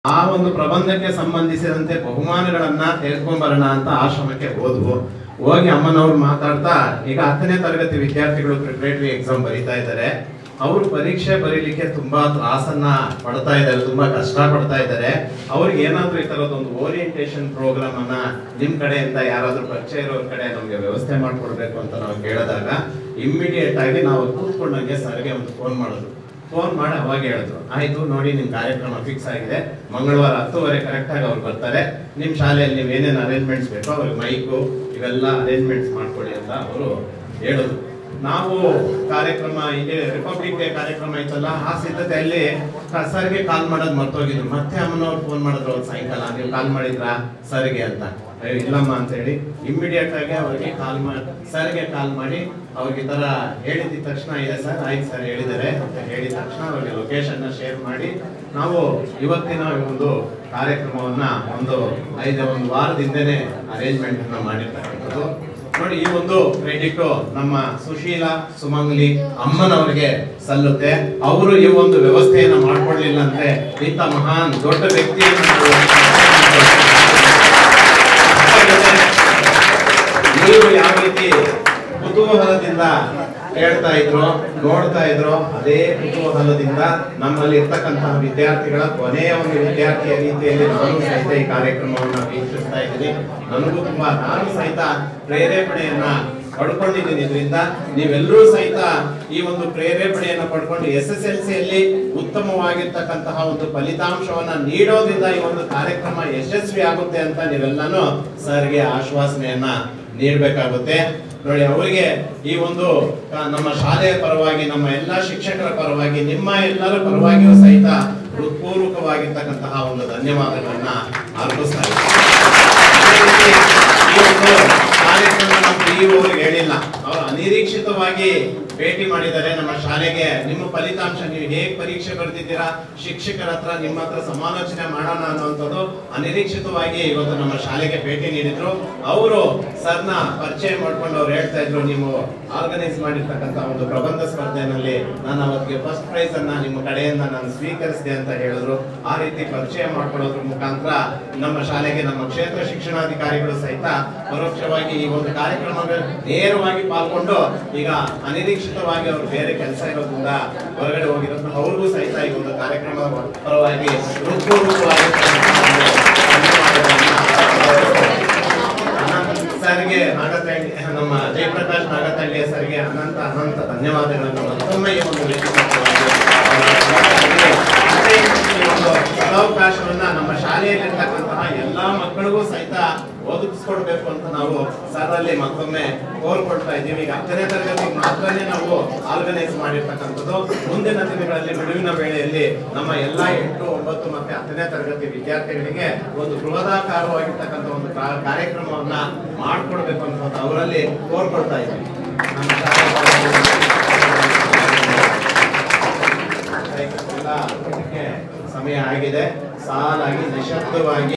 ಆ ಒಂದು ಪ್ರಬಂಧಕ್ಕೆ ಸಂಬಂಧಿಸಿದಂತೆ ಬಹುಮಾನಗಳನ್ನ ತೆಗೆದುಕೊಂಡ್ಬರೋಣ ಅಂತ ಆಶ್ರಮಕ್ಕೆ ಹೋದ್ವು ಹೋಗಿ ಅಮ್ಮನವ್ರು ಮಾತಾಡ್ತಾ ಈಗ ಹತ್ತನೇ ತರಗತಿ ವಿದ್ಯಾರ್ಥಿಗಳು ಪ್ರಿಪರೇಟರಿ ಎಕ್ಸಾಮ್ ಬರೀತಾ ಇದ್ದಾರೆ ಅವರು ಪರೀಕ್ಷೆ ಬರೀಲಿಕ್ಕೆ ತುಂಬಾ ತ್ರಾಸನ್ನ ಪಡ್ತಾ ಇದ್ದಾರೆ ತುಂಬಾ ಕಷ್ಟ ಪಡ್ತಾ ಇದ್ದಾರೆ ಅವ್ರಿಗೆ ಏನಾದ್ರೂ ಈ ತರದ ಒಂದು ಓರಿಯಂಟೇಶನ್ ಪ್ರೋಗ್ರಾಮ್ ಅನ್ನ ನಿಮ್ ಕಡೆಯಿಂದ ಯಾರಾದ್ರೂ ಪರಿಚಯ ಇರೋರ್ ಕಡೆ ನಮ್ಗೆ ವ್ಯವಸ್ಥೆ ಮಾಡ್ಕೊಡ್ಬೇಕು ಅಂತ ನಾವು ಕೇಳಿದಾಗ ಇಮ್ಮಿಡಿಯೇಟ್ ಆಗಿ ನಾವು ಕೂತ್ಕೊಂಡಂಗೆ ಸರ್ಗೆ ಒಂದು ಫೋನ್ ಮಾಡಿದ್ರು ಫೋನ್ ಮಾಡಿ ಅವಾಗ ಹೇಳಿದ್ರು ಆಯ್ತು ನೋಡಿ ನಿಮ್ ಕಾರ್ಯಕ್ರಮ ಫಿಕ್ಸ್ ಆಗಿದೆ ಮಂಗಳವಾರ ಹತ್ತುವರೆ ಕರೆಕ್ಟ್ ಆಗಿ ಅವ್ರು ಬರ್ತಾರೆ ನಿಮ್ ಶಾಲೆಯಲ್ಲಿ ನೀವು ಏನೇನು ಅರೇಂಜ್ಮೆಂಟ್ಸ್ ಬೇಕೋ ಅವ್ರಿಗೆ ಮೈಕು ಇವೆಲ್ಲ ಅರೇಂಜ್ಮೆಂಟ್ಸ್ ಮಾಡ್ಕೊಳ್ಳಿ ಅಂತ ಅವರು ಹೇಳಿದ್ರು ನಾವು ಕಾರ್ಯಕ್ರಮ ಇಲ್ಲಿ ರಿಪಬ್ಲಿಕ್ ಡೇ ಕಾರ್ಯಕ್ರಮ ಐತಲ್ಲ ಆ ಸಿದ್ಧತೆಯಲ್ಲಿ ಸರ್ಗೆ ಕಾಲ್ ಮಾಡೋದು ಮರ್ತೋಗಿದ್ರು ಮತ್ತೆ ಅಮ್ಮನವ್ರು ಫೋನ್ ಮಾಡಿದ್ರು ಅವ್ರು ಸಾಯಂಕಾಲ ನೀವು ಕಾಲ್ ಮಾಡಿದ್ರಾ ಸರ್ಗೆ ಅಂತ ಅಯ್ಯೋ ಇಲ್ಲಮ್ಮ ಅಂತ ಹೇಳಿ ಇಮಿಡಿಯೇಟ್ ಆಗಿ ಅವ್ರಿಗೆ ಕಾಲ್ ಮಾಡಿ ಸರ್ಗೆ ಕಾಲ್ ಮಾಡಿ ಅವ್ರಿಗೆ ಈ ತರ ಹೇಳಿದ ತಕ್ಷಣ ಇದೆ ಸರ್ ಆಯ್ತು ಸರ್ ಹೇಳಿದ್ದಾರೆ ಅಂತ ಹೇಳಿದ ತಕ್ಷಣ ಅವ್ರಿಗೆ ಲೊಕೇಶನ್ ಶೇರ್ ಮಾಡಿ ನಾವು ಇವತ್ತಿನ ಒಂದು ಕಾರ್ಯಕ್ರಮವನ್ನ ಒಂದು ಐದು ಒಂದು ವಾರದಿಂದನೇ ಅರೇಂಜ್ಮೆಂಟ್ ಅನ್ನ ಮಾಡಿರ್ತಕ್ಕಂಥದ್ದು ನೋಡಿ ಈ ಒಂದು ಕ್ರೆಡಿಟ್ ನಮ್ಮ ಸುಶೀಲ ಸುಮಂಗ್ಲಿ ಅಮ್ಮನವರಿಗೆ ಸಲ್ಲುತ್ತೆ ಅವರು ಈ ಒಂದು ವ್ಯವಸ್ಥೆಯನ್ನ ಮಾಡ್ಕೊಡ್ಲಿಲ್ಲ ಅಂದ್ರೆ ಇಂಥ ಮಹಾನ್ ದೊಡ್ಡ ವ್ಯಕ್ತಿಯನ್ನು ನಾವು ನೀವು ಯಾವ ರೀತಿ ಕುತೂಹಲದಿಂದ ಕೇಳ್ತಾ ಇದ್ರು ನೋಡ್ತಾ ಇದ್ರು ಅದೇ ಕುತೂಹಲದಿಂದ ನಮ್ಮಲ್ಲಿ ಇರ್ತಕ್ಕಂತಹ ವಿದ್ಯಾರ್ಥಿಗಳ ಕೊನೆಯ ಒಂದು ವಿದ್ಯಾರ್ಥಿಯ ರೀತಿಯಲ್ಲಿ ನಾನು ಸಹಿತ ಈ ಕಾರ್ಯಕ್ರಮವನ್ನ ವೀಕ್ಷಿಸ್ತಾ ಇದ್ದೀನಿ ನನಗೂ ತುಂಬಾ ನಾನು ಸಹಿತ ಪ್ರೇರೇಪಣೆಯನ್ನ ಪಡ್ಕೊಂಡಿದ್ದೀನಿ ಇದರಿಂದ ನೀವೆಲ್ಲರೂ ಸಹಿತ ಈ ಒಂದು ಪ್ರೇರೇಪಣೆಯನ್ನ ಪಡ್ಕೊಂಡು ಎಸ್ ಎಸ್ ಎಲ್ ಸಿಯಲ್ಲಿ ಉತ್ತಮವಾಗಿರ್ತಕ್ಕಂತಹ ಒಂದು ಫಲಿತಾಂಶವನ್ನ ನೀಡೋದ್ರಿಂದ ಈ ಒಂದು ಕಾರ್ಯಕ್ರಮ ಯಶಸ್ವಿ ಆಗುತ್ತೆ ಅಂತ ನೀವೆಲ್ಲಾನು ಸರ್ಗೆ ಆಶ್ವಾಸನೆಯನ್ನ ನೀಡಬೇಕಾಗುತ್ತೆ ನೋಡಿ ಅವರಿಗೆ ಈ ಒಂದು ಕ- ನಮ್ಮ ಶಾಲೆಯ ಪರವಾಗಿ ನಮ್ಮ ಎಲ್ಲಾ ಶಿಕ್ಷಕರ ಪರವಾಗಿ ನಿಮ್ಮ ಎಲ್ಲರ ಪರವಾಗಿಯೂ ಸಹಿತ ಹೃತ್ಪೂರ್ವಕವಾಗಿರ್ತಕ್ಕಂತಹ ಒಂದು ಧನ್ಯವಾದಗಳನ್ನ ಅರ್ಪಿಸ್ತಾ ಇದ್ದೀನಿ. ಅದೇ ರೀತಿ ಈ ಒಂದು ಕಾರ್ಯಕ್ರಮ ನಮ್ಮ PEO ಅವ್ರಿಗೆ ಹೇಳಿಲ್ಲ ಅವರು ಅನಿರೀಕ್ಷಿತವಾಗಿ ಭೇಟಿ ಮಾಡಿದ್ದಾರೆ ನಮ್ಮ ಶಾಲೆಗೆ ನಿಮ್ಮ ಫಲಿತಾಂಶ ನೀವು ಹೇಗ್ ಪರೀಕ್ಷೆ ಬರೆದಿದ್ದೀರಾ ಶಿಕ್ಷಕರ ಹತ್ರ ನಿಮ್ಮ ಹತ್ರ ಸಮಾಲೋಚನೆ ಮಾಡೋಣ ಅನ್ನುವಂಥದ್ದು ಅನಿರೀಕ್ಷಿತವಾಗಿ ಇವತ್ತು ನಮ್ಮ ಶಾಲೆಗೆ ಭೇಟಿ ನೀಡಿದ್ರು ಅವರು ಸರ್ನ ಪರಿಚಯ ಮಾಡ್ಕೊಂಡು ಅವ್ರು ಹೇಳ್ತಾ ಇದ್ರು ನೀವು ಆರ್ಗನೈಸ್ ಮಾಡಿರ್ತಕ್ಕಂಥ ಒಂದು ಪ್ರಬಂಧ ಸ್ಪರ್ಧೆನಲ್ಲಿ ನಾನು ಅವತ್ತಿಗೆ ಫಸ್ಟ್ ಪ್ರೈಸ್ ಅನ್ನ ನಿಮ್ಮ ಕಡೆಯಿಂದ ನಾನು ಸ್ವೀಕರಿಸಿದೆ ಅಂತ ಹೇಳಿದ್ರು ಆ ರೀತಿ ಪರಿಚಯ ಮಾಡ್ಕೊಳ್ಳೋದ್ರ ಮುಖಾಂತರ ನಮ್ಮ ಶಾಲೆಗೆ ನಮ್ಮ ಕ್ಷೇತ್ರ ಶಿಕ್ಷಣಾಧಿಕಾರಿಗಳು ಸಹಿತ ಪರೋಕ್ಷವಾಗಿ ಈ ಒಂದು ಕಾರ್ಯಕ್ರಮ ನೇರವಾಗಿ ಪಾಲ್ಗೊಂಡು ಈಗ ಅನಿರೀಕ್ಷಿತವಾಗಿ ಅವರು ಬೇರೆ ಕೆಲಸ ಇರೋದ್ರಿಂದ ಹೊರಗಡೆ ಹೋಗಿರೋದು ಅವ್ರಿಗೂ ಸಹಿತ ಈ ಒಂದು ಕಾರ್ಯಕ್ರಮದ ಪರವಾಗಿ ಹೃತ್ಪೂರ್ವಕವಾಗಿ ಸರ್ಗೆ ನಾಗತಳ್ಳಿ ನಮ್ಮ ಜಯಪ್ರಕಾಶ್ ನಾಗತಳ್ಳಿಯ ಸರ್ಗೆ ಅನಂತ ಅನಂತ ಧನ್ಯವಾದಗಳನ್ನು ಮತ್ತೊಮ್ಮೆ ಈ ಒಂದು ವೇದಿಕೆ ಪರವಾಗಿ ಮತ್ತೆ ಈ ಒಂದು ಸದಾವಕಾಶವನ್ನ ನಮ್ಮ ಶಾಲೆಯಲ್ಲಿರ್ತಕ್ಕಂತಹ ಎಲ್ಲಾ ಮಕ್ಕಳಿಗೂ ಸಹಿತ ಒದಗಿಸ್ಕೊಡ್ಬೇಕು ಅಂತ ನಾವು ಸರ್ ಅಲ್ಲಿ ಮತ್ತೊಮ್ಮೆ ಕೋರ್ಕೊಳ್ತಾ ಇದ್ದೀವಿ ಈಗ ಹತ್ತನೇ ತರಗತಿ ಮಾತ್ರನೇ ನಾವು ಆರ್ಗನೈಸ್ ಮಾಡಿರ್ತಕ್ಕಂಥದ್ದು ಮುಂದಿನ ದಿನಗಳಲ್ಲಿ ಬಿಡುವಿನ ವೇಳೆಯಲ್ಲಿ ನಮ್ಮ ಎಲ್ಲಾ ಎಂಟು ಒಂಬತ್ತು ಮತ್ತೆ ಹತ್ತನೇ ತರಗತಿ ವಿದ್ಯಾರ್ಥಿಗಳಿಗೆ ಒಂದು ಬೃಹದಾಕಾರವಾಗಿರ್ತಕ್ಕಂಥ ಒಂದು ಕಾ- ಕಾರ್ಯಕ್ರಮವನ್ನ ಮಾಡ್ಕೊಡ್ಬೇಕು ಅಂತ ಅವರಲ್ಲಿ ಕೋರ್ಕೊಳ್ತಾ ಇದ್ದೀವಿ ನಮ್ಮ ಶಾಲೆ ಎಲ್ಲ ಸಮಯ ಆಗಿದೆ ಸಾಲಾಗಿ ನಿಶಬ್ದವಾಗಿ